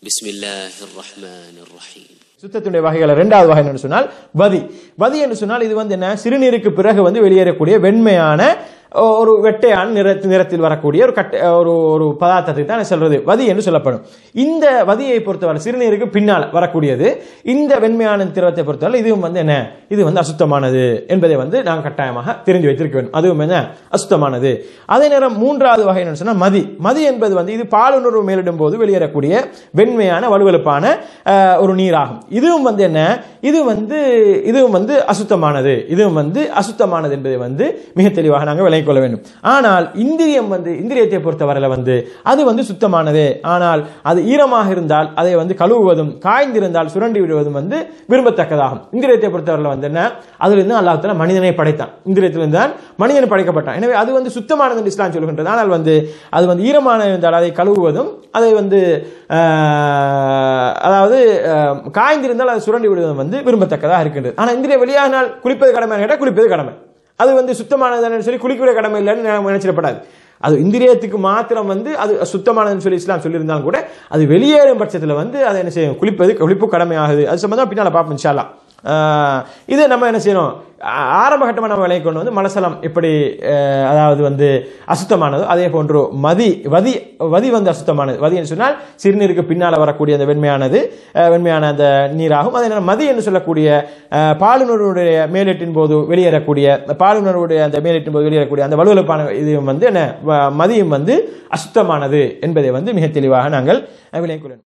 بسم الله الرحمن الرحيم சுத்தத்தினுடைய வகைகள் இரண்டாவது வகை என்று சொன்னால் வதி வதி என்று சொன்னால் இது வந்து என்ன சிறுநீருக்கு பிறகு வந்து வெளியேறக்கூடிய வெண்மையான ஒரு வெட்டையான நிற நிறத்தில் வரக்கூடிய ஒரு கட்ட ஒரு ஒரு பதார்த்தத்தை தான் சொல்றது வதி என்று சொல்லப்படும் இந்த வதியை பொறுத்தவரை சிறுநீருக்கு பின்னால் வரக்கூடியது இந்த வெண்மையான திரவத்தை பொறுத்தவரை இதுவும் வந்து என்ன இது வந்து அசுத்தமானது என்பதை வந்து நாம் கட்டாயமாக தெரிந்து வைத்திருக்க வேண்டும் அதுவும் என்ன அசுத்தமானது அதே நேரம் மூன்றாவது வகை என்னன்னு சொன்னால் மதி மதி என்பது வந்து இது பாலுணர்வு மேலிடும் போது வெளியேறக்கூடிய வெண்மையான வலுவலுப்பான அஹ், ஒரு நீராகும் இதுவும் வந்து என்ன இது வந்து இதுவும் வந்து அசுத்தமானது இதுவும் வந்து அசுத்தமானது என்பதை வந்து மிக தெளிவாக நாங்கள் விளங்கிக் கொள்ள வேண்டும் ஆனால் இந்திரியம் வந்து இந்திரியத்தை பொறுத்தவரையில வந்து அது வந்து சுத்தமானதே ஆனால் அது ஈரமாக இருந்தால் அதை வந்து கழுவுவதும் காய்ந்திருந்தால் சுரண்டி விடுவதும் வந்து விரும்பத்தக்கதாகும் இந்திரியத்தை பொறுத்தவரையில வந்து என்ன அதிலிருந்து அல்லாஹ் தஆலா மனிதனை படைத்தான் இந்திரியத்திலிருந்து தான் மனிதன் படைக்கப்பட்டான் எனவே அது வந்து சுத்தமானது என்று இஸ்லாம் சொல்கின்றது ஆனால் வந்து அது வந்து ஈரமான இருந்தால் அதை கழுவுவதும் அதை வந்து ஆஹ், அதாவது ஆஹ், காய்ந்திருந்தால் அதை சுரண்டி விடுவதும் வந்து விரும்பத்தக்கதாக இருக்கின்றது ஆனால் இந்திரிய வெளியாகினால் குளிப்பது கடமை கேட்டால் குளிப்பது கடமை அது வந்து சுத்தமானதுன்னு சொல்லி குளிக்கிற கடமை இல்லைன்னு நான் நினைச்சிடப்படாது அது இந்திரியத்துக்கு மாத்திரம் வந்து அது சுத்தமானதுன்னு சொல்லி இஸ்லாம் சொல்லியிருந்தாலும் கூட அது வெளியேறும் பட்சத்தில் வந்து அதை என்ன செய்யும் குளிப்பது குளிப்பு கடமையாகுது அது சம்பந்தம் பின்னால் பார்ப்போம் இன்ஷா அல்லாஹ். ஆஹ் இதை நம்ம என்ன செய்யணும் ஆ- ஆரம்ப கட்டமாக நம்ம விலை கொண்டு வந்து மலசலம் எப்படி அஹ், அதாவது வந்து அசுத்தமானதோ அதே போன்று மதி வதி வதி வந்து அசுத்தமானது வதி என்று சொன்னால் சிறுநீருக்கு பின்னால் வரக்கூடிய அந்த வெண்மையானது அஹ், வெண்மையான அந்த நீராகும் அதே நேரம் மதி என்று சொல்லக்கூடிய அஹ், பாலுணர்வுடைய மேலீட்டின் போது வெளியேறக்கூடிய பாலுணர்வுடைய அந்த மேலீட்டின் போது வெளியேறக்கூடிய அந்த வலுவலுப்பான இதுவும் வந்து என்ன வ- மதியும் வந்து அசுத்தமானது என்பதை வந்து மிக தெளிவாக நாங்கள் விளங்கிக் கொள்ளணும்